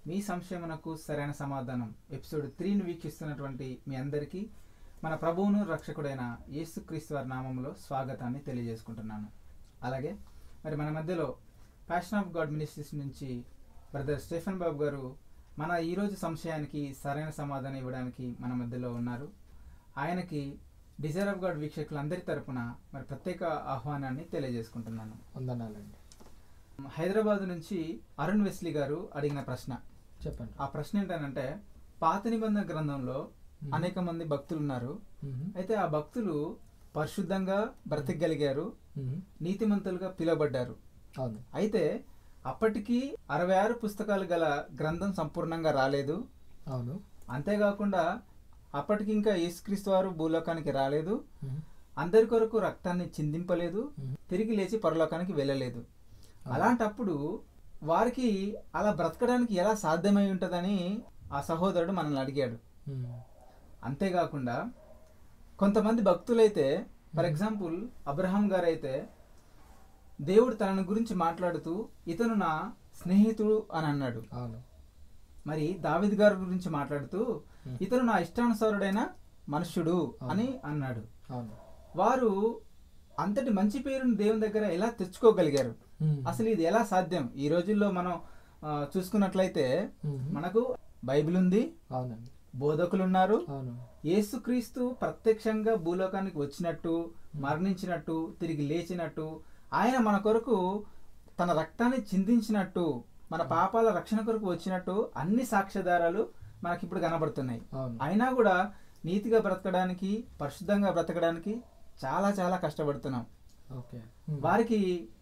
మీ సంశయమునకు సరైన సమాధానం ఎపిసోడ్ త్రీని వీక్షిస్తున్నటువంటి మీ అందరికీ మన ప్రభువును రక్షకుడైన యేసుక్రీస్తు వారి నామంలో స్వాగతాన్ని తెలియజేసుకుంటున్నాను అలాగే మరి మన మధ్యలో ప్యాషన్ ఆఫ్ గాడ్ మినిస్ట్రీస్ నుంచి బ్రదర్ స్టెఫెన్ బాబు గారు మన ఈరోజు సంశయానికి సరైన సమాధానం ఇవ్వడానికి మన మధ్యలో ఉన్నారు ఆయనకి డిజైర్ ఆఫ్ గాడ్ వీక్షకులందరి తరపున మరి ప్రత్యేక ఆహ్వానాన్ని తెలియజేసుకుంటున్నాను వందనాలండి హైదరాబాద్ నుంచి అరుణ్ వెస్లీ గారు అడిగిన ప్రశ్న చెప్పండి ఆ ప్రశ్న ఏంటంటే పాత నిబంధన గ్రంథంలో మ్మ్. అనేక మంది భక్తులు ఉన్నారు మ్మ్. అయితే ఆ భక్తులు పరిశుద్ధంగా బ్రతికగలిగారు మ్మ్. నీతిమంతులుగా పిలువబడ్డారు అవును అయితే అప్పటికి అరవై ఆరు పుస్తకాలు గల గ్రంథం సంపూర్ణంగా రాలేదు అవును అంతేకాకుండా అప్పటికి ఇంకా యేసుక్రీస్తు వారు భూలోకానికి రాలేదు మ్మ్. అందరి కొరకు రక్తాన్ని చిందింపలేదు మ్మ్. తిరిగి లేచి పరలోకానికి వెళ్ళలేదు అవును. అలాంటప్పుడు వారికి అలా బ్రతకడానికి ఎలా సాధ్యమై ఉంటుందని ఆ సహోదరుడు మనల్ని అడిగాడు మ్మ్. అంతేకాకుండా కొంతమంది భక్తులైతే ఫర్ ఎగ్జాంపుల్ అబ్రహాం గారు అయితే దేవుడు తనని గురించి మాట్లాడుతూ ఇతను నా స్నేహితుడు అని అన్నాడు అవును మరి దావిద్ గారి గురించి మాట్లాడుతూ Hmm. ఇతను నా ఇష్టానుసారుడైన మనుష్యుడు అని అన్నాడు అవును వారు అంతటి మంచి పేరుని దేవుని దగ్గర ఎలా తెచ్చుకోగలిగారు మ్మ్. అసలు ఇది ఎలా సాధ్యం ఈ రోజుల్లో మనం ఆ, చూసుకున్నట్లయితే మ్మ్. మనకు బైబిల్ ఉంది అవునండి బోధకులు ఉన్నారు అవును యేసుక్రీస్తు ప్రత్యక్షంగా భూలోకానికి వచ్చినట్టు మరణించినట్టు తిరిగి లేచినట్టు ఆయన మన కొరకు తన రక్తాన్ని చిందించినట్టు మన పాపాల రక్షణ కొరకు వచ్చినట్టు అన్ని సాక్ష్యాధారాలు మనకి ఇప్పుడు కనబడుతున్నాయి అవును అయినా కూడా నీతిగా బ్రతకడానికి పరిశుద్ధంగా బ్రతకడానికి చాలా చాలా కష్టపడుతున్నాం ఓకే మ్మ్. వారికి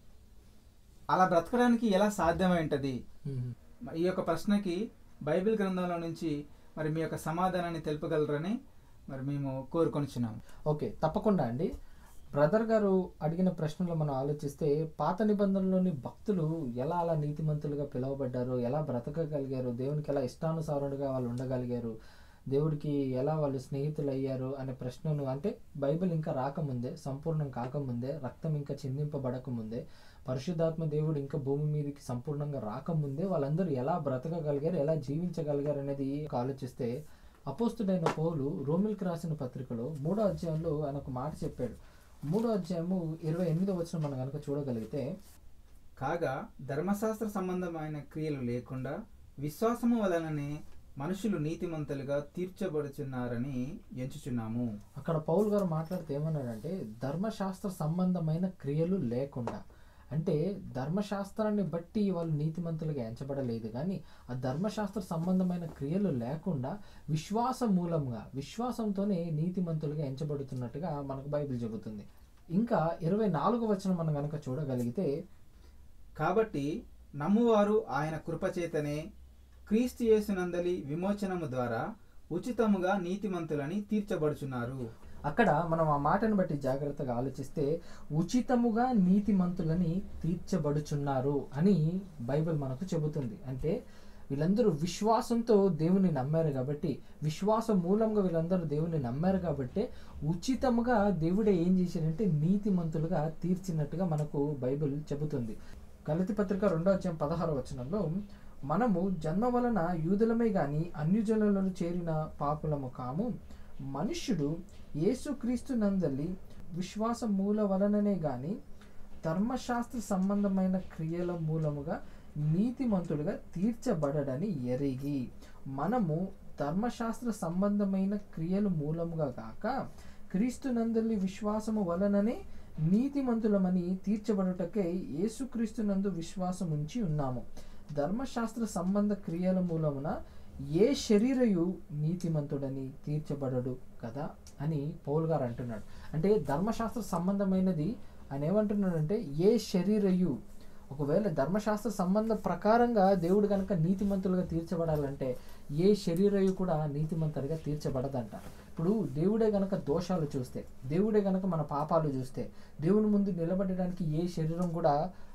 అలా బ్రతకడానికి ఎలా సాధ్యమై ఉంటుంది మ్మ్. మరి ఈ యొక్క ప్రశ్నకి బైబిల్ గ్రంథంలో నుంచి మరి మీ యొక్క సమాధానాన్ని తెలుపగలరని మరి మేము కోరుకొనిచున్నాం ఓకే తప్పకుండా అండి బ్రదర్ గారు అడిగిన ప్రశ్నలో మనం ఆలోచిస్తే పాత నిబంధనలోని భక్తులు ఎలా అలా నీతిమంతులుగా పిలువబడ్డారు ఎలా బ్రతకగలిగారు దేవునికి ఎలా ఇష్టానుసారుడుగా వాళ్ళు ఉండగలిగారు దేవుడికి ఎలా వాళ్ళు స్నేహితులు అయ్యారు అనే ప్రశ్నను అంటే బైబిల్ ఇంకా రాకముందే సంపూర్ణం కాకముందే రక్తం ఇంకా చిందింపబడకముందే పరిశుద్ధాత్మ దేవుడు ఇంకా భూమి మీదకి సంపూర్ణంగా రాకముందే వాళ్ళందరూ ఎలా బ్రతకగలిగారు ఎలా జీవించగలిగారు అనేది ఆలోచిస్తే అపోస్తుడైన పౌలు రోమిల్కి రాసిన పత్రికలో మూడో అధ్యాయంలో ఆయన ఒక మాట చెప్పాడు మూడో అధ్యాయము ఇరవై ఎనిమిదో వచ్చిన మనం కనుక చూడగలిగితే కాగా ధర్మశాస్త్ర సంబంధమైన క్రియలు లేకుండా విశ్వాసము వలననే మనుషులు నీతిమంతులుగా తీర్చబడుచున్నారని ఎంచుచున్నాము అక్కడ పౌల్ గారు మాట్లాడితే ఏమన్నాడంటే ధర్మశాస్త్ర సంబంధమైన క్రియలు లేకుండా అంటే ధర్మశాస్త్రాన్ని బట్టి వాళ్ళు నీతిమంతులుగా ఎంచబడలేదు కానీ ఆ ధర్మశాస్త్ర సంబంధమైన క్రియలు లేకుండా విశ్వాస మూలంగా విశ్వాసంతోనే నీతిమంతులుగా ఎంచబడుతున్నట్టుగా మనకు బైబిల్ చెబుతుంది ఇంకా ఇరవై నాలుగు వచనం మనం కనుక చూడగలిగితే కాబట్టి నమ్మువారు ఆయన కృపచేతనే క్రీస్తు యేసునందలి విమోచనము ద్వారా ఉచితముగా నీతిమంతులని తీర్చబడుచున్నారు అక్కడ మనం ఆ మాటను బట్టి జాగ్రత్తగా ఆలోచిస్తే ఉచితముగా నీతిమంతులని తీర్చబడుచున్నారు అని బైబిల్ మనకు చెబుతుంది అంటే వీళ్ళందరూ విశ్వాసంతో దేవుని నమ్మారు కాబట్టి విశ్వాస మూలంగా వీళ్ళందరూ దేవుని నమ్మారు కాబట్టి ఉచితముగా దేవుడే ఏం చేశాడంటే నీతిమంతులుగా తీర్చినట్టుగా మనకు బైబిల్ చెబుతుంది గలతి పత్రిక రెండో అధ్యాయం పదహారు వచనంలో మనము జన్మ వలన యూదులమే గాని అన్యజనులను చేరిన పాపులము కాము మనుష్యుడు యేసుక్రీస్తు నందలి విశ్వాస మూల వలననే గాని ధర్మశాస్త్ర సంబంధమైన క్రియల మూలముగా నీతిమంతులుగా తీర్చబడడని ఎరిగి మనము ధర్మశాస్త్ర సంబంధమైన క్రియలు మూలముగా కాక క్రీస్తు నందలి విశ్వాసము వలననే నీతిమంతులమని తీర్చబడుటకై యేసుక్రీస్తు నందు విశ్వాసం ఉంచి ఉన్నాము ధర్మశాస్త్ర సంబంధ క్రియల మూలమున ఏ శరీరయు నీతిమంతుడని తీర్చబడడు కదా అని పౌల్ గారు అంటున్నాడు అంటే ధర్మశాస్త్ర సంబంధమైనది ఆయన ఏమంటున్నాడంటే ఏ శరీరయు ఒకవేళ ధర్మశాస్త్ర సంబంధ ప్రకారంగా దేవుడు కనుక నీతిమంతులుగా తీర్చబడాలంటే ఏ శరీరయు కూడా నీతిమంతుడిగా తీర్చబడదంట ఇప్పుడు దేవుడే గనక దోషాలు చూస్తే దేవుడే గనక మన పాపాలు చూస్తే దేవుని ముందు నిలబడడానికి ఏ శరీరం కూడా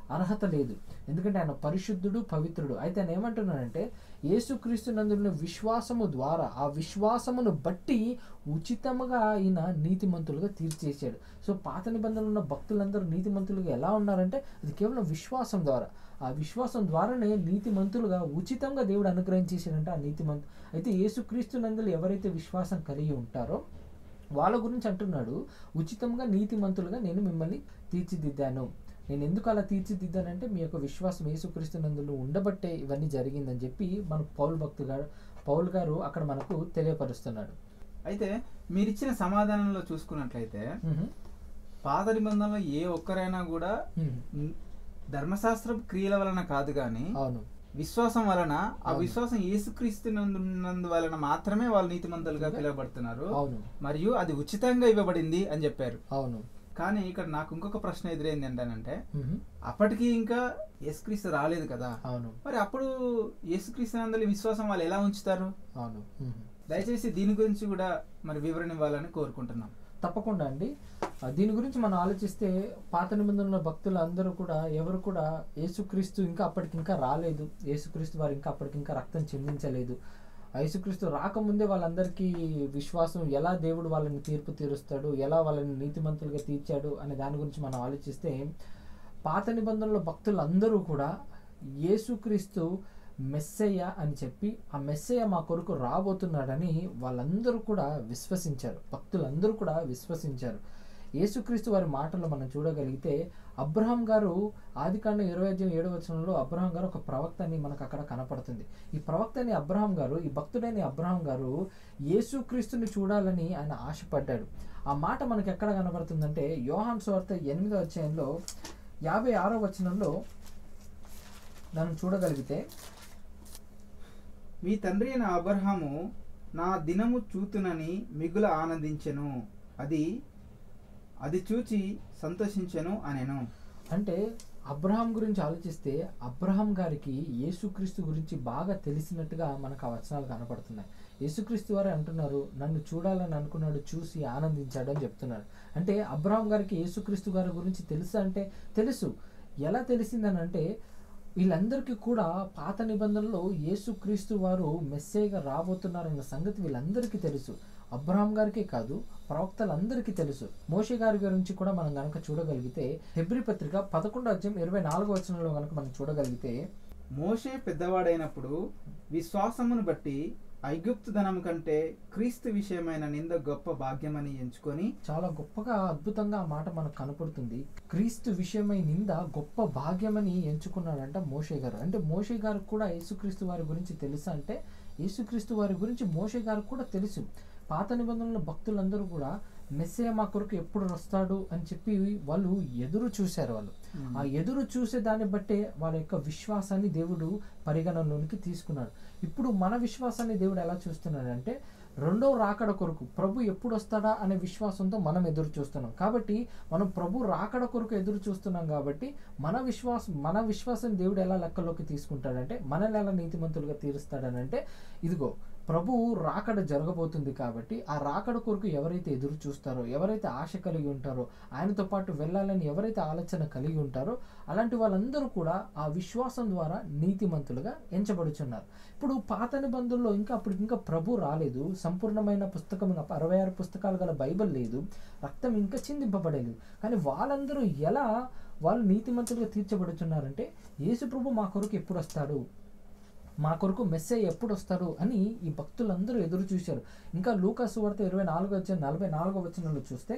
అర్హత లేదు ఎందుకంటే ఆయన పరిశుద్ధుడు పవిత్రుడు అయితే ఆయన ఏమంటున్నాడంటే యేసుక్రీస్తు నందున్న విశ్వాసము ద్వారా ఆ విశ్వాసమును బట్టి ఉచితముగా ఆయన నీతిమంతులుగా తీర్చేశాడు సో పాత నిబంధనలు ఉన్న భక్తులందరూ నీతిమంతులుగా ఎలా ఉన్నారంటే అది కేవలం విశ్వాసం ద్వారా ఆ విశ్వాసం ద్వారానే నీతిమంతులుగా ఉచితంగా దేవుడు అనుగ్రహించేసాడంటే ఆ నీతిమంతు అయితే యేసుక్రీస్తు నందులు ఎవరైతే విశ్వాసం కలిగి ఉంటారో వాళ్ళ గురించి అంటున్నాడు ఉచితంగా నీతిమంతులుగా నేను మిమ్మల్ని తీర్చిదిద్దాను నేను ఎందుకు అలా తీర్చిదిద్దానంటే మీ యొక్క విశ్వాసం యేసుక్రీస్తునందులో ఉండబట్టే ఇవన్నీ జరిగిందని చెప్పి మన పౌల్ భక్తు గారు పౌల్ గారు అక్కడ మనకు తెలియపరుస్తున్నాడు అయితే మీరిచ్చిన సమాధానంలో చూసుకున్నట్లయితే పాత నిబంధనలో ఏ ఒక్కరైనా కూడా న్- ధర్మశాస్త్ర క్రియల వలన కాదు కానీ అవును విశ్వాసం వలన ఆ అవును. విశ్వాసం యేసుక్రీస్తున్నందు వలన మాత్రమే వాళ్ళు నీతిమంతులుగా పిలువబడుతున్నారు అవును మరియు అది ఉచితంగా ఇవ్వబడింది అని చెప్పారు అవును కానీ ఇక్కడ నాకు ఇంకొక ప్రశ్న ఎదురైంది ఏంటంటే మ్మ్. అప్పటికి ఇంకా యేసుక్రీస్తు రాలేదు కదా అవును మరి అప్పుడు యేసుక్రీస్తు నందలి విశ్వాసం వాళ్ళు ఎలా ఉంచుతారు అవును మ్మ్. దయచేసి దీని గురించి కూడా మరి వివరణ ఇవ్వాలని కోరుకుంటున్నాం తప్పకుండా అండి ఆ, దీని గురించి మనం ఆలోచిస్తే పాత నిబంధనల భక్తులు అందరూ కూడా ఎవరు కూడా యేసుక్రీస్తు ఇంకా అప్పటికి ఇంకా రాలేదు యేసుక్రీస్తు వారు ఇంకా అప్పటికి ఇంకా రక్తం చెందించలేదు ఆ యేసుక్రీస్తు రాకముందే వాళ్ళందరికీ విశ్వాసం ఎలా దేవుడు వాళ్ళని తీర్పు తీరుస్తాడు ఎలా వాళ్ళని నీతిమంతులుగా తీర్చాడు అనే దాని గురించి మనం ఆలోచిస్తే పాత నిబంధనల భక్తులు అందరూ కూడా యేసుక్రీస్తు మెస్సయ్య అని చెప్పి ఆ మెస్సయ్య మా కొరకు రాబోతున్నాడని వాళ్ళందరూ కూడా విశ్వసించారు భక్తులందరూ కూడా విశ్వసించారు యేసుక్రీస్తు వారి మాటలు మనం చూడగలిగితే అబ్రహాం గారు ఆదికాండం ఇరవై ఐదు ఏడవ వచనంలో అబ్రహాం గారు ఒక ప్రవక్త అని మనకు అక్కడ కనపడుతుంది ఈ ప్రవక్త అని అబ్రహాం గారు ఈ భక్తుడైన అబ్రహాం గారు యేసుక్రీస్తుని చూడాలని ఆయన ఆశపడ్డాడు ఆ మాట మనకి ఎక్కడ కనపడుతుందంటే యోహాన్ స్వార్త ఎనిమిదో అధ్యాయంలో యాభై ఆరో వచనంలో మనం చూడగలిగితే మీ తండ్రి అయిన అబ్రహాము నా దినము చూతునని మిగుల ఆనందించెను అది అది చూచి సంతోషించెను అనేను అంటే అబ్రహాం గురించి ఆలోచిస్తే అబ్రహాం గారికి యేసుక్రీస్తు గురించి బాగా తెలిసినట్టుగా మనకు ఆ వచనాలు కనపడుతున్నాయి యేసుక్రీస్తు వారే అంటున్నారు నన్ను చూడాలని అనుకున్నాడు చూసి ఆనందించాడు అని చెప్తున్నాడు అంటే అబ్రహాం గారికి యేసుక్రీస్తు గారి గురించి తెలుసా అంటే తెలుసు ఎలా తెలిసిందని అంటే వీళ్ళందరికీ కూడా పాత నిబంధనలో యేసుక్రీస్తు వారు మెస్సేగా రాబోతున్నారన్న సంగతి వీళ్ళందరికీ తెలుసు అబ్రహాం గారికే కాదు ప్రవక్తలందరికీ తెలుసు మోషే గారి గురించి కూడా మనం గనక చూడగలిగితే హెబ్రి పత్రిక పదకొండో అధ్యాయం ఇరవై నాలుగో వచనంలో గనక మనం చూడగలిగితే మోషే పెద్దవాడైనప్పుడు విశ్వాసమును బట్టి ఐగుప్తు ధనం కంటే క్రీస్తు విషయమైన నింద గొప్ప భాగ్యమని ఎంచుకొని చాలా గొప్పగా అద్భుతంగా ఆ మాట మనకు కనపడుతుంది క్రీస్తు విషయమై నింద గొప్ప భాగ్యమని ఎంచుకున్నాడంట మోషే గారు అంటే మోషే గారికి కూడా యేసుక్రీస్తు వారి గురించి తెలుసా అంటే యేసుక్రీస్తు వారి గురించి మోషే గారికి కూడా తెలుసు పాత నిబంధనల భక్తులందరూ కూడా మెస్సే మా కొరకు ఎప్పుడు వస్తాడు అని చెప్పి వాళ్ళు ఎదురు చూశారు వాళ్ళు ఆ ఎదురు చూసే దాన్ని బట్టే వాళ్ళ యొక్క విశ్వాసాన్ని దేవుడు పరిగణనలోనికి తీసుకున్నాడు ఇప్పుడు మన విశ్వాసాన్ని దేవుడు ఎలా చూస్తున్నాడంటే రెండో రాకడ కొరకు ప్రభు ఎప్పుడు వస్తాడా అనే విశ్వాసంతో మనం ఎదురు చూస్తున్నాం కాబట్టి మనం ప్రభు రాకడ కొరకు ఎదురు చూస్తున్నాం కాబట్టి మన విశ్వాసం మన విశ్వాసం దేవుడు ఎలా లెక్కలోకి తీసుకుంటాడంటే మనల్ని ఎలా నీతిమంతులుగా తీరుస్తాడనంటే ఇదిగో ప్రభు రాకడ జరగబోతుంది కాబట్టి ఆ రాకడ కొరకు ఎవరైతే ఎదురు చూస్తారో ఎవరైతే ఆశ కలిగి ఉంటారో ఆయనతో పాటు వెళ్ళాలని ఎవరైతే ఆలోచన కలిగి ఉంటారో అలాంటి వాళ్ళందరూ కూడా ఆ విశ్వాసం ద్వారా నీతిమంతులుగా ఎంచబడుచున్నారు ఇప్పుడు పాత నిబంధనలో ఇంకా అప్పుడు ఇంకా ప్రభు రాలేదు సంపూర్ణమైన పుస్తకం ఇంకా అరవై ఆరు పుస్తకాలు గల బైబిల్ లేదు రక్తం ఇంకా చిందింపబడలేదు కానీ వాళ్ళందరూ ఎలా వాళ్ళు నీతిమంతులుగా తీర్చబడుచున్నారంటే యేసు ప్రభు మా కొరకు ఎప్పుడు వస్తాడు మా కొరకు మెస్సే ఎప్పుడు వస్తాడు అని ఈ భక్తులందరూ ఎదురు చూశారు ఇంకా లూకాసు వార్త ఇరవై నాలుగు వచ్చిన నలభై నాలుగో వచనంలో చూస్తే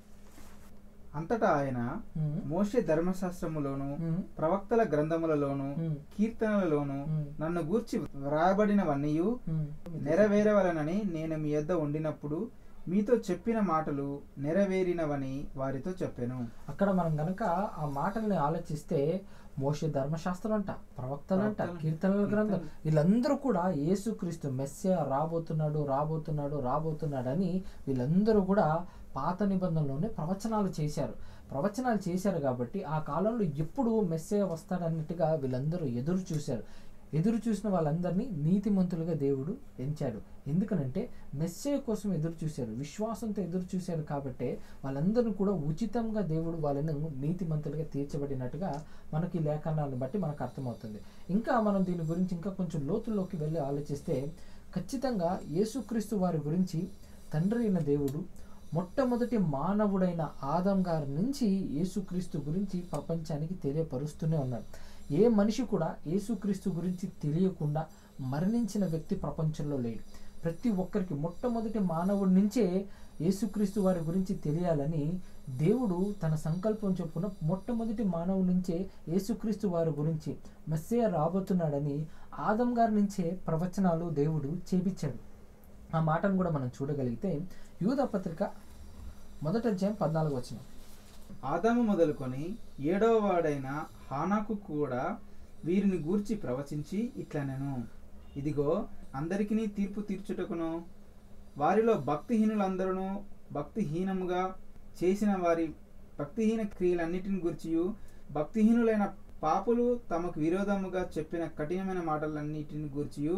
అంతటా ఆయన ఉమ్, మోషే ధర్మశాస్త్రములోను ఉమ్, ప్రవక్తల గ్రంథములలోను ఉమ్, కీర్తనలలోను ఉమ్, నన్ను గూర్చి వ్రాయబడినవన్నీ ఉమ్. నెరవేరవలనని నేను మీ యొద్ద ఉండినప్పుడు మీతో చెప్పిన మాటలు నెరవేరినవని వారితో చెప్పాను అక్కడ మనం గనక ఆ మాటల్ని ఆలోచిస్తే మోషే ధర్మశాస్త్రం అంట ప్రవక్తలంట ప్రవక్తలు, కీర్తనల గ్రంథం కీర్తనలు. వీళ్ళందరూ కూడా యేసుక్రీస్తు మెస్సియా రాబోతున్నాడు రాబోతున్నాడు రాబోతున్నాడని వీళ్ళందరూ కూడా పాత నిబంధనలోనే ప్రవచనాలు చేశారు ప్రవచనాలు చేశారు కాబట్టి ఆ కాలంలో ఎప్పుడు మెస్సే వస్తాడన్నట్టుగా వీళ్ళందరూ ఎదురు చూశారు ఎదురు చూసిన వాళ్ళందరినీ నీతిమంతులుగా దేవుడు ఎంచాడు ఎందుకనంటే మెస్సే కోసం ఎదురు చూశారు విశ్వాసంతో ఎదురు చూశారు కాబట్టి వాళ్ళందరూ కూడా ఉచితంగా దేవుడు వాళ్ళను నీతిమంతులుగా తీర్చబడినట్టుగా మనకి ఈ లేఖనాలను బట్టి మనకు అర్థమవుతుంది ఇంకా మనం దీని గురించి ఇంకా కొంచెం లోతుల్లోకి వెళ్ళి ఆలోచిస్తే ఖచ్చితంగా యేసుక్రీస్తు వారి గురించి తండ్రి అయిన దేవుడు మొట్టమొదటి మానవుడైన ఆదం గారి నుంచి యేసుక్రీస్తు గురించి ప్రపంచానికి తెలియపరుస్తూనే ఉన్నాడు ఏ మనిషి కూడా యేసుక్రీస్తు గురించి తెలియకుండా మరణించిన వ్యక్తి ప్రపంచంలో లేడు ప్రతి ఒక్కరికి మొట్టమొదటి మానవుడి నుంచే యేసుక్రీస్తు వారి గురించి తెలియాలని దేవుడు తన సంకల్పం చొప్పున మొట్టమొదటి మానవుడి నుంచే యేసుక్రీస్తు వారి గురించి మెస్సే రాబోతున్నాడని ఆదం గారి నుంచే ప్రవచనాలు దేవుడు చేపించాడు ఆ మాటను కూడా మనం చూడగలిగితే యూద పత్రిక మొదట అధ్యాయం పద్నాలుగు వచ్చిన ఆదాము మొదలుకొని ఏడవ వాడైన హానాకు కూడా వీరిని గూర్చి ప్రవచించి ఇట్లా నేను ఇదిగో అందరికీ తీర్పు తీర్చుటకును వారిలో భక్తిహీనులందరూ భక్తిహీనముగా చేసిన వారి భక్తిహీన క్రియలన్నిటిని గుర్చియు భక్తిహీనులైన పాపులు తమకు విరోధముగా చెప్పిన కఠినమైన మాటలన్నిటిని గూర్చియు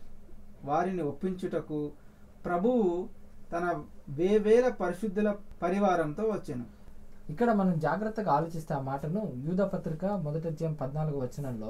వారిని ఒప్పించుటకు ప్రభువు తన వేవేల పరిశుద్ధుల పరివారంతో వచ్చెను ఇక్కడ మనం జాగ్రత్తగా ఆలోచిస్తే ఆ మాటను యూద పత్రిక మొదటి అధ్యాయం పద్నాలుగు వచనంలో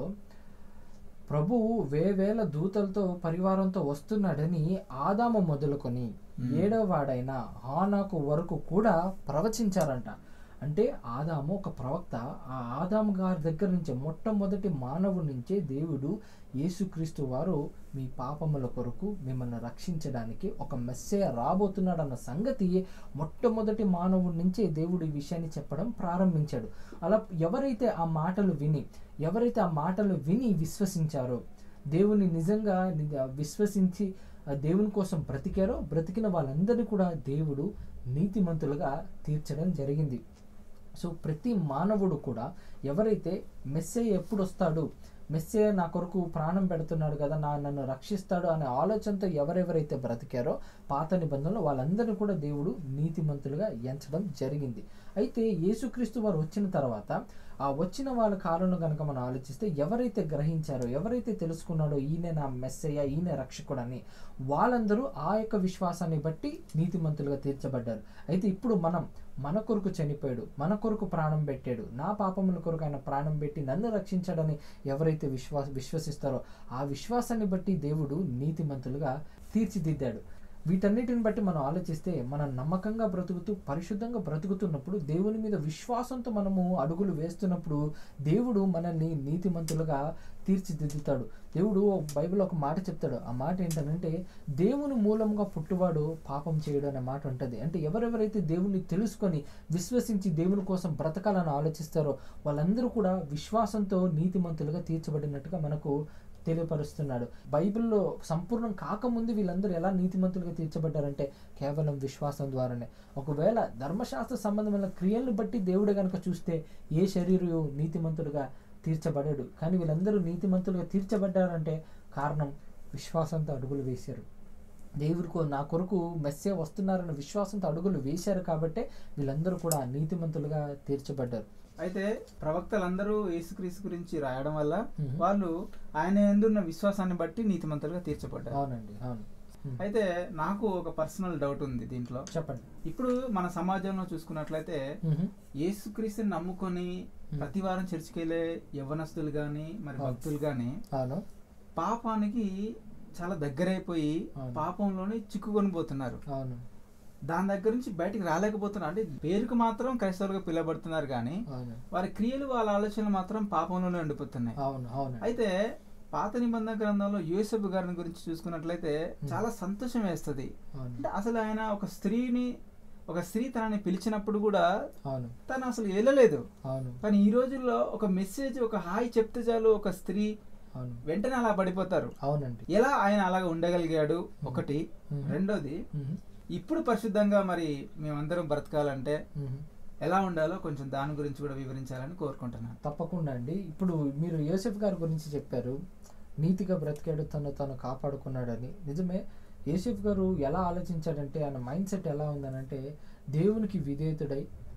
ప్రభువు వేవేల దూతలతో పరివారంతో వస్తున్నాడని ఆదాము మొదలుకొని Hmm. ఏడవ వాడైన హానాకు వరకు కూడా ప్రవచించారంట అంటే ఆదాము ఒక ప్రవక్త ఆ ఆదాము గారి దగ్గర నుంచి మొట్టమొదటి మానవుడి నుంచే దేవుడు యేసుక్రీస్తు వారు మీ పాపముల కొరకు మిమ్మల్ని రక్షించడానికి ఒక మెస్సే రాబోతున్నాడన్న సంగతి మొట్టమొదటి మానవుడి నుంచే దేవుడు ఈ విషయాన్ని చెప్పడం ప్రారంభించాడు అలా ఎవరైతే ఆ మాటలు విని ఎవరైతే ఆ మాటలు విని విశ్వసించారో దేవుని నిజంగా ని- విశ్వసించి ఆ దేవుని కోసం బ్రతికారో బ్రతికిన వాళ్ళందరినీ కూడా దేవుడు నీతిమంతులుగా తీర్చడం జరిగింది సో ప్రతి మానవుడు కూడా ఎవరైతే మెస్సే ఎప్పుడు వస్తాడు మెస్సే నా కొరకు ప్రాణం పెడుతున్నాడు కదా నా నన్ను రక్షిస్తాడు అనే ఆలోచనతో ఎవరెవరైతే బ్రతికారో పాత నిబంధనలు వాళ్ళందరినీ కూడా దేవుడు నీతిమంతులుగా ఎంచడం జరిగింది అయితే యేసుక్రీస్తు వారు వచ్చిన తర్వాత ఆ వచ్చిన వాళ్ళ కాలంలో కనుక మనం ఆలోచిస్తే ఎవరైతే గ్రహించారో ఎవరైతే తెలుసుకున్నాడో ఈయన నా మెస్సయ్య ఈయన రక్షకుడని వాళ్ళందరూ ఆ యొక్క విశ్వాసాన్ని బట్టి నీతిమంతులుగా తీర్చబడ్డారు అయితే ఇప్పుడు మనం మన కొరకు చనిపోయాడు మన కొరకు ప్రాణం పెట్టాడు నా పాపముల కొరకు ఆయన ప్రాణం పెట్టి నన్ను రక్షించాడని ఎవరైతే విశ్వాస విశ్వసిస్తారో ఆ విశ్వాసాన్ని బట్టి దేవుడు నీతిమంతులుగా తీర్చిదిద్దాడు వీటన్నిటిని బట్టి మనం ఆలోచిస్తే మనం నమ్మకంగా బ్రతుకుతూ పరిశుద్ధంగా బ్రతుకుతున్నప్పుడు దేవుని మీద విశ్వాసంతో మనము అడుగులు వేస్తున్నప్పుడు దేవుడు మనల్ని నీతిమంతులుగా తీర్చిదిద్దుతాడు దేవుడు బైబిల్ ఒక మాట చెప్తాడు ఆ మాట ఏంటంటే దేవుని మూలంగా పుట్టువాడు పాపం చేయడు అనే మాట ఉంటుంది అంటే ఎవరెవరైతే దేవుని తెలుసుకొని విశ్వసించి దేవుని కోసం బ్రతకాలని ఆలోచిస్తారో వాళ్ళందరూ కూడా విశ్వాసంతో నీతిమంతులుగా తీర్చబడినట్టుగా మనకు తెలియపరుస్తున్నాడు బైబిల్లో సంపూర్ణం కాకముందు వీళ్ళందరూ ఎలా నీతిమంతులుగా తీర్చబడ్డారంటే కేవలం విశ్వాసం ద్వారానే ఒకవేళ ధర్మశాస్త్ర సంబంధమైన క్రియలను బట్టి దేవుడు గనక చూస్తే ఏ శరీరు నీతిమంతుడుగా తీర్చబడాడు కానీ వీళ్ళందరూ నీతిమంతులుగా తీర్చబడ్డారంటే కారణం విశ్వాసంతో అడుగులు వేశారు దేవుడికో నా కొరకు మెస్సే వస్తున్నారన్న విశ్వాసంతో అడుగులు వేశారు కాబట్టే వీళ్ళందరూ కూడా నీతిమంతులుగా తీర్చబడ్డారు అయితే ప్రవక్తలందరూ యేసుక్రీస్తు గురించి రాయడం వల్ల మ్మ్. వాళ్ళు ఆయన ఎందున్న విశ్వాసాన్ని బట్టి నీతిమంతులుగా తీర్చబడ్డారు అవునండి అవును ఉమ్. అయితే నాకు ఒక పర్సనల్ డౌట్ ఉంది దీంట్లో చెప్పండి ఇప్పుడు మన సమాజంలో చూసుకున్నట్లయితే మ్మ్. యేసుక్రీస్తుని నమ్ముకొని ప్రతి వారం చర్చికి వెళ్ళే యవ్వనస్తులు గాని మరి అవును. భక్తులు గాని అవును పాపానికి చాలా దగ్గరైపోయి అవును. పాపంలోని చిక్కుకొని పోతున్నారు అవును దాని దగ్గర నుంచి బయటికి రాలేకపోతున్నారు అంటే పేరుకు మాత్రం క్రైస్తవులుగా పిలవబడుతున్నారు కానీ అవును వారి క్రియలు వాళ్ళ ఆలోచనలు మాత్రం పాపంలోనే ఉండిపోతున్నాయి అవును అవును అయితే పాత నిబంధన గ్రంథంలో యూసఫ్ గారిని గురించి చూసుకున్నట్లయితే చాలా సంతోషం వేస్తుంది అవును అంటే అసలు ఆయన ఒక స్త్రీని ఒక స్త్రీ తనని పిలిచినప్పుడు కూడా అవును తను అసలు వెళ్ళలేదు అవును కానీ ఈ రోజుల్లో ఒక మెసేజ్ ఒక హాయ్ చెప్తే చాలు ఒక స్త్రీ అవును వెంటనే అలా పడిపోతారు అవునండి ఎలా ఆయన అలాగ ఉండగలిగాడు ఒకటి మ్మ్. రెండోది మ్మ్. ఇప్పుడు పరిశుద్ధంగా మరి మేమందరం బ్రతకాలంటే మ్మ్. ఎలా ఉండాలో కొంచెం దాని గురించి కూడా వివరించాలని కోరుకుంటున్నాను తప్పకుండా అండి ఇప్పుడు మీరు యోసెఫ్ గారి గురించి చెప్పారు నీతిగా బ్రతికాడు తను తను కాపాడుకున్నాడని నిజమే యోసెఫ్ గారు ఎలా ఆలోచించాడంటే ఆయన మైండ్ సెట్ ఎలా ఉందనంటే దేవునికి విధేయుడై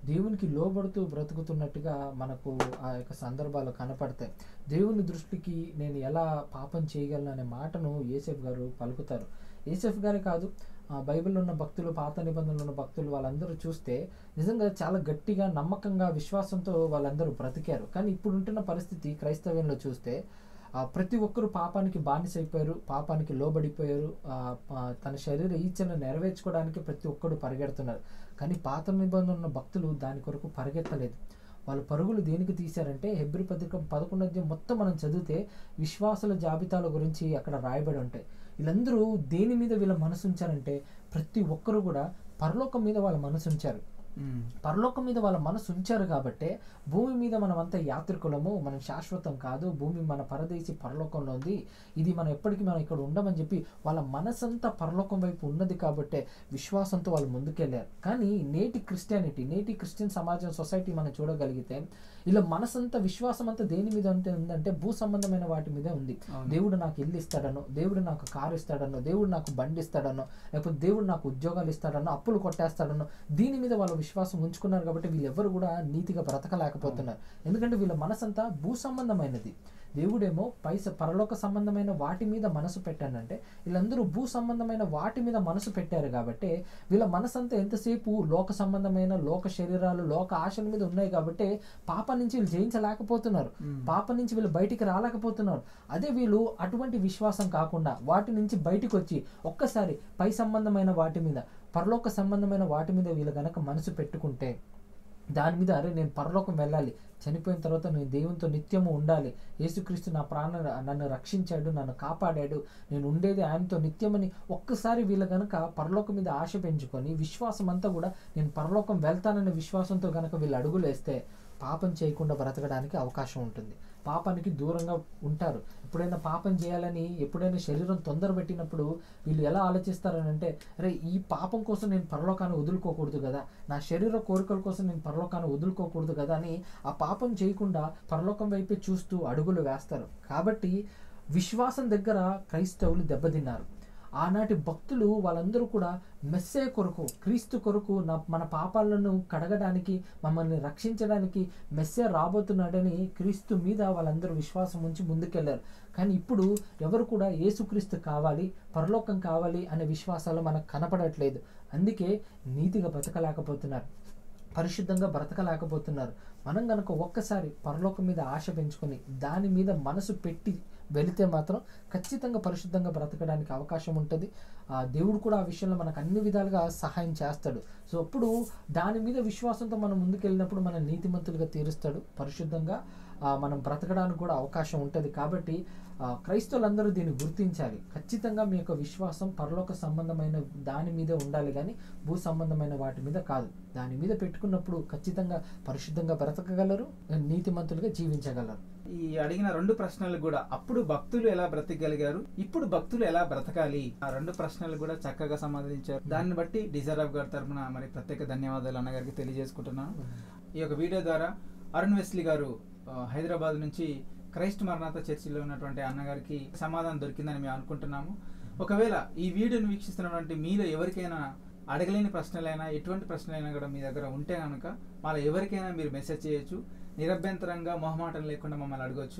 దేవునికి లోబడుతూ బ్రతుకుతున్నట్టుగా మనకు ఆ యొక్క సందర్భాలు కనపడతాయి దేవుని దృష్టికి నేను ఎలా పాపం చేయగలను అనే మాటను ఏసెఫ్ గారు పలుకుతారు ఏసెఫ్ గారే కాదు ఆ బైబిల్లో ఉన్న భక్తులు పాత నిబంధనలు ఉన్న భక్తులు వాళ్ళందరూ చూస్తే నిజంగా చాలా గట్టిగా నమ్మకంగా విశ్వాసంతో వాళ్ళందరూ బ్రతికారు కానీ ఇప్పుడు ఉంటున్న పరిస్థితి క్రైస్తవ్యంలో చూస్తే ఆ, ప్రతి ఒక్కరు పాపానికి బానిసైపోయారు పాపానికి లోబడిపోయారు ఆ, ఆ, తన శరీర ఈచ్ఛను నెరవేర్చుకోవడానికి ప్రతి ఒక్కరు పరిగెడుతున్నారు కానీ పాత నిబంధన ఉన్న భక్తులు దాని కొరకు పరిగెత్తలేదు వాళ్ళు పరుగులు దేనికి తీశారంటే హెబ్రి పత్రిక పదకొండు అధ్యాయం మొత్తం మనం చదివితే విశ్వాసుల జాబితాల గురించి అక్కడ రాయబడి ఉంటాయి వీళ్ళందరూ దేని మీద వీళ్ళ మనసు ఉంచారంటే ప్రతి ఒక్కరు కూడా పరలోకం మీద వాళ్ళ మనసు ఉంచారు ఉమ్. పరలోకం మీద వాళ్ళ మనసు ఉంచారు కాబట్టే భూమి మీద మనం అంతా యాత్రికులము మనం శాశ్వతం కాదు భూమి మన పరదేశి పరలోకంలో ఉంది ఇది మనం ఎప్పటికీ మనం ఇక్కడ ఉండమని చెప్పి వాళ్ళ మనసంతా పరలోకం వైపు ఉన్నది కాబట్టే విశ్వాసంతో వాళ్ళు ముందుకెళ్ళారు కానీ నేటి క్రిస్టియానిటీ నేటి క్రిస్టియన్ సమాజం సొసైటీ మనం చూడగలిగితే ఇలా మనసంతా విశ్వాసం అంతా దేని మీద ఉంటే ఉందంటే భూ సంబంధమైన వాటి మీదే ఉంది అవును. దేవుడు నాకు ఇల్లు ఇస్తాడనో దేవుడు నాకు కారు ఇస్తాడనో దేవుడు నాకు బండి ఇస్తాడనో లేకపోతే దేవుడు నాకు ఉద్యోగాలు ఇస్తాడనో అప్పులు కొట్టేస్తాడనో దీని మీద వాళ్ళ విశ్వాసం ఉంచుకున్నారు కాబట్టి వీళ్ళెవ్వరు కూడా నీతిగా బ్రతకలేకపోతున్నారు ఎందుకంటే వీళ్ళ మనసంతా భూ సంబంధమైనది దేవుడేమో పైస పరలోక సంబంధమైన వాటి మీద మనసు పెట్టానంటే వీళ్ళందరూ భూ సంబంధమైన వాటి మీద మనసు పెట్టారు కాబట్టి వీళ్ళ మనసంతా ఎంతసేపు లోక సంబంధమైన లోక శరీరాలు లోక ఆశల మీద ఉన్నాయి కాబట్టి పాప నుంచి వీళ్ళు జయించలేకపోతున్నారు మ్మ్. పాప నుంచి వీళ్ళు బయటికి రాలేకపోతున్నారు అదే వీళ్ళు అటువంటి విశ్వాసం కాకుండా వాటి నుంచి బయటికి వచ్చి ఒక్కసారి పై సంబంధమైన వాటి మీద పరలోక సంబంధమైన వాటి మీద వీళ్ళు గనక మనసు పెట్టుకుంటే దాని మీద అరే నేను పరలోకం వెళ్ళాలి చనిపోయిన తర్వాత నేను దేవునితో నిత్యము ఉండాలి యేసుక్రీస్తు నా ప్రాణ నన్ను రక్షించాడు నన్ను కాపాడాడు నేను ఉండేది ఆయనతో నిత్యమని ఒక్కసారి వీళ్ళ గనక పరలోకం మీద ఆశ పెంచుకొని విశ్వాసం అంతా కూడా నేను పరలోకం వెళ్తాననే విశ్వాసంతో గనక వీళ్ళు అడుగులేస్తే పాపం చేయకుండా బ్రతకడానికి అవకాశం ఉంటుంది పాపానికి దూరంగా ఉంటారు ఎప్పుడైనా పాపం చేయాలని ఎప్పుడైనా శరీరం తొందర పెట్టినప్పుడు వీళ్ళు ఎలా ఆలోచిస్తారని అంటే అరే ఈ పాపం కోసం నేను పరలోకాన్ని వదులుకోకూడదు కదా నా శరీర కోరికల కోసం నేను పరలోకాన్ని వదులుకోకూడదు కదా అని ఆ పాపం చేయకుండా పరలోకం వైపే చూస్తూ అడుగులు వేస్తారు కాబట్టి విశ్వాసం దగ్గర క్రైస్తవులు దెబ్బతిన్నారు ఆనాటి భక్తులు వాళ్ళందరూ కూడా మెస్సే కొరకు క్రీస్తు కొరకు నా మన పాపాలను కడగడానికి మమ్మల్ని రక్షించడానికి మెస్సే రాబోతున్నాడని క్రీస్తు మీద వాళ్ళందరూ విశ్వాసం ఉంచి ముందుకెళ్లారు కానీ ఇప్పుడు ఎవరు కూడా యేసుక్రీస్తు కావాలి పరలోకం కావాలి అనే విశ్వాసాలు మనకు కనపడట్లేదు అందుకే నీతిగా బతకలేకపోతున్నారు పరిశుద్ధంగా బ్రతకలేకపోతున్నారు మనం గనక ఒక్కసారి పరలోకం మీద ఆశ పెంచుకొని దాని మీద మనసు పెట్టి వెళితే మాత్రం ఖచ్చితంగా పరిశుద్ధంగా బ్రతకడానికి అవకాశం ఉంటుంది ఆ దేవుడు కూడా ఆ విషయంలో మనకు అన్ని విధాలుగా సహాయం చేస్తాడు సో అప్పుడు దాని మీద విశ్వాసంతో మనం ముందుకెళ్ళినప్పుడు మన నీతిమంతులుగా తీరుస్తాడు పరిశుద్ధంగా ఆ, మనం బ్రతకడానికి కూడా అవకాశం ఉంటుంది కాబట్టి ఆ, క్రైస్తవులందరూ దీన్ని గుర్తించాలి ఖచ్చితంగా మీ యొక్క విశ్వాసం పరలోక సంబంధమైన దాని మీదే ఉండాలి కానీ భూ సంబంధమైన వాటి మీద కాదు దాని మీద పెట్టుకున్నప్పుడు ఖచ్చితంగా పరిశుద్ధంగా బ్రతకగలరు నీతిమంతులుగా జీవించగలరు ఈ అడిగిన రెండు ప్రశ్నలు కూడా అప్పుడు భక్తులు ఎలా బ్రతకగలిగారు ఇప్పుడు భక్తులు ఎలా బ్రతకాలి ఆ రెండు ప్రశ్నలు కూడా చక్కగా సమాధానించారు దాన్ని బట్టి డిజర్వ్ గారి తరఫున మరి ప్రత్యేక ధన్యవాదాలు అన్నగారికి తెలియజేసుకుంటున్నాను ఈ యొక్క వీడియో ద్వారా అరుణ్ వెస్లీ గారు ఆ, హైదరాబాద్ నుంచి క్రైస్ట్ మరణాత చర్చిలో ఉన్నటువంటి అన్నగారికి సమాధానం దొరికిందని మేము అనుకుంటున్నాము ఒకవేళ ఈ వీడియోను వీక్షిస్తున్నటువంటి మీలో ఎవరికైనా అడగలేని ప్రశ్నలైనా ఎటువంటి ప్రశ్నలైనా కూడా మీ దగ్గర ఉంటే కనుక వాళ్ళ ఎవరికైనా మీరు మెసేజ్ చేయొచ్చు నిరభ్యంతరంగా మొహమాటం లేకుండా మమ్మల్ని అడగొచ్చు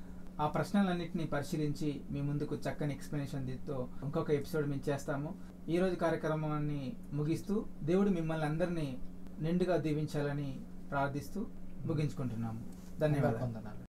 ఆ ప్రశ్నలన్నింటినీ పరిశీలించి మీ ముందుకు చక్కని ఎక్స్ప్లెనేషన్ తో ఇంకొక ఎపిసోడ్ మేము చేస్తాము ఈ రోజు కార్యక్రమాన్ని ముగిస్తూ దేవుడు మిమ్మల్ని అందరినీ నిండుగా దీవించాలని ప్రార్థిస్తూ ముగించుకుంటున్నాము ధన్యవాదాలు వందనాలు